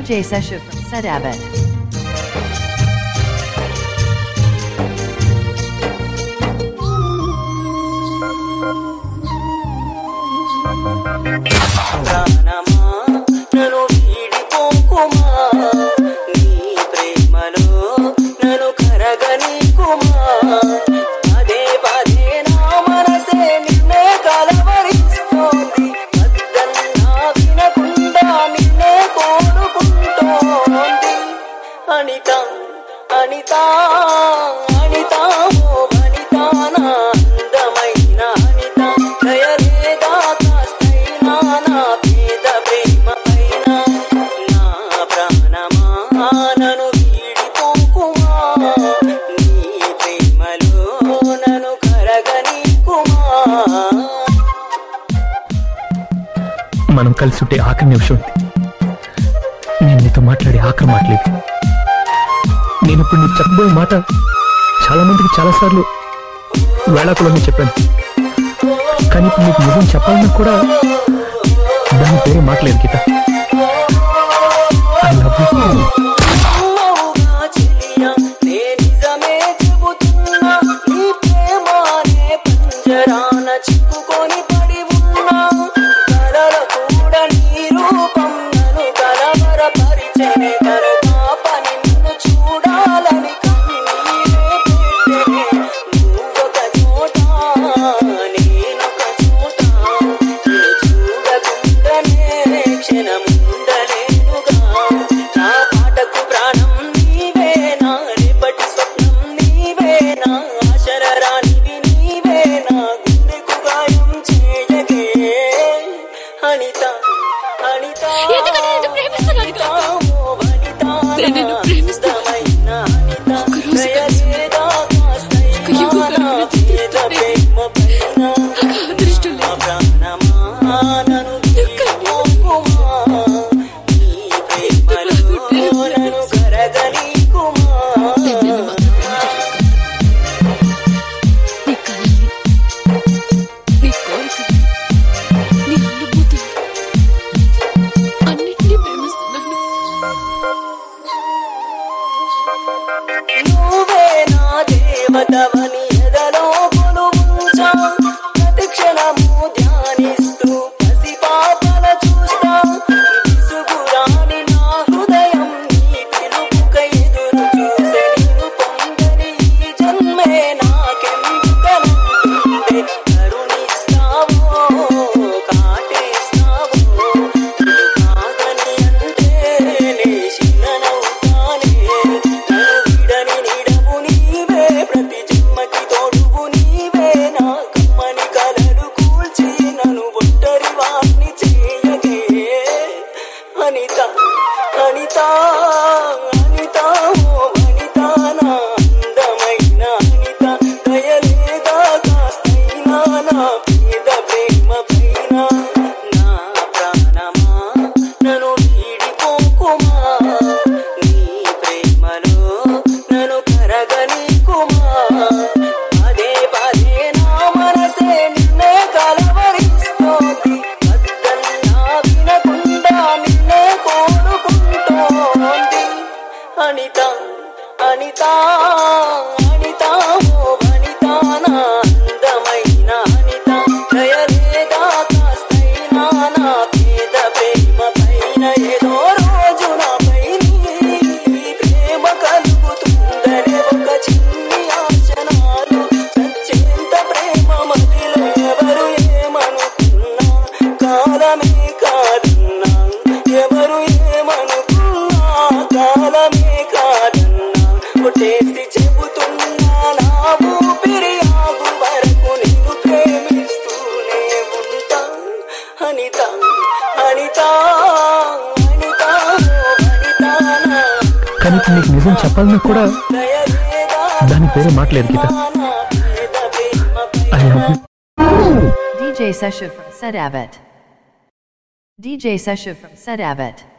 DJ Sesha from Sedabit. ప్రాణమా నన్ను వీడిపోకుమా నీ ప్రేమలో నన్ను కరగనీకుమా పదే పదే నా మనసే నిన్నే కలవరిస్తోంది వద్దన్నా వినకుండా నిన్నే కోరుకుంటోంది అనిత అనిత అనిత ఓ వనిత నా అందమైన అనిత దయలేదా కాస్తైనా నా పేద ప్రేమ పైన నా ప్రాణమా నన్ను వీడిపోకుమా నీ ప్రేమలో నన్ను కరగనీకుమా మనం కలిసి ఉంటే ఆఖరి నిమిషం ఇది. నేను నీతో మాట్లాడే ఆఖరి మాటలేదు నేను ఇప్పుడు నీకు చెప్పబోయే మాట చాలా మందికి చాలాసార్లు వేళాకులని చెప్పాను కానీ ఇప్పుడు నీకు నిజం చెప్పాలన్నా కూడా దాని పేరే మాటలేదు గీత I love you. అమ్మవుగా చెలియా, నే నిజమే చెబుతున్నా. నీ ప్రేమానే పంజరాన చిక్కుకొని పడి ఉన్నా. కలల కూడా నీ రూపం నన్ను కలవరపరిచెనే. కనుపాప నిన్ను చూడాలని కన్నీరే పెట్టెనే. నువ్వొక చోట, నేనొక చోట. నిన్ను చూడకుండానే క్షణముండలేనుగా. నా పాటకు ప్రాణం నీవే నా రేపటి స్వప్నం నీవే నా ఆశల రాణివి నీవే నా గుండెకు గాయం చేయగే అనిత అనిత ఎందుకని నిన్ను ప్రేమిస్తున్నాను అనిత, ఓ వనిత, నేను నిన్ను నా ప్రేమిస్తాను. ఇష్టమైన అనిత. ఒక్కరోజు కలిసి దయలేదా కాస్తైనా ఒక యుగం నా కలిసి పేద ప్రేమ పైన నాకు అదృష్టం నా లేదు ప్రాణమా నన్ను వీడిపోకుమా. నీ ప్రేమలో నన్ను కరగనీకుమా. నేను నిన్ను మాత్రం ప్రేమించడం నీ కళల్ని నీ కోరికల్ని నీ అనుభూతిని అన్నిటినీ ప్రేమిస్తున్నాను నువ్వే నా దేవతవని ఎదలో కొలువుంచా. ప్రతి క్షణము ధ్యానిస్తూ పసిపాపల చూస్తా. విసుగురాని నా హృదయం నీ పిలుపుకై ఎదురు చూసే. నిన్ను పొందని ఈ జన్మే నాకెందుకనంటుందే. కరుణిస్తావో, కాటేస్తావో. నువ్వు కాదని అంటే నే చిన్ననవుతానే. నన్ను విడని నీడవు నీవే, ప్రతి జన్మకి తోడువు నీవే. నా కమ్మని కలలు కూల్చి నన్ను ఒంటరి వాణ్ణి చేయగే అనిత అనిత అనిత ఓ వనిత నా అందమైన అనిత దయలేదా కాస్తైనా నా పేద ప్రేమ పైన నా ప్రాణమా నన్ను వీడిపోకుమా నీ ప్రేమలో నన్ను కరగనీకుమా పదే పదే నా మనసే నిన్నే కలవరిస్తోంది వద్దన్నా వినకుండా నిన్నే కోరుకుంటోంది అనిత అనిత అనిత ఓ వనిత నా అందమైన అనిత దయలేదా కాస్తైనా నా పేద ప్రేమ పైన ఏదో రోజు నాపై నీ ప్రేమ కలుగుతుందనే ఒక చిన్ని ఆశనాలు సచ్చేంత ప్రేమ మదిలో ఎవరు ఏమనుకున్నా కాలమే కాదన్నా ఎవరు ఏమనుకున్నా కాలమే కాదన్నా కొట్టేసి చెబుతున్నా నా ఊపిరి ఆగు వరకు నిన్ను ప్రేమిస్తూనే ఉంటా అనిత అనిత అనిత ఓ వనిత నా కానీ ఇప్పుడు నీకు నిజం చెప్పాలన్నా కూడా దయలేదా దాని పేరే మాటలేదు గీత నా పేద ప్రేమ I love you DJ Sesha from Sedabit. DJ Sesha from Sedabit.